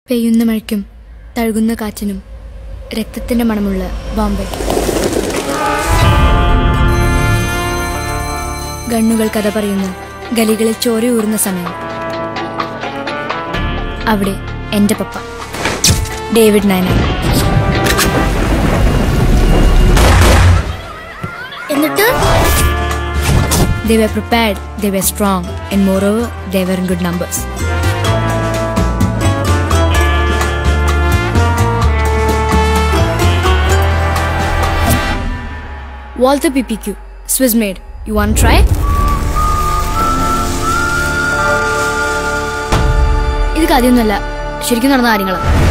പെയ്യുന്ന മഴയ്ക്കും തഴുകുന്ന കാറ്റിനും രക്തത്തിന്റെ മണമുള്ള ബോംബെ ഗണ്ണുകൾ കഥ പറയുന്നു ഗലികളിൽ ചോരയൂറുന്ന സമയം അവിടെ എന്റെ പപ്പ ഡേവിഡ് നയന എന്നിട്ട് They were prepared, they were strong, and moreover, they were in good numbers. Walter PPQ, Swiss made. You want to try? ഇത് കഥയൊന്നുമല്ല ശരിക്കും നടന്ന കാര്യങ്ങളാണ്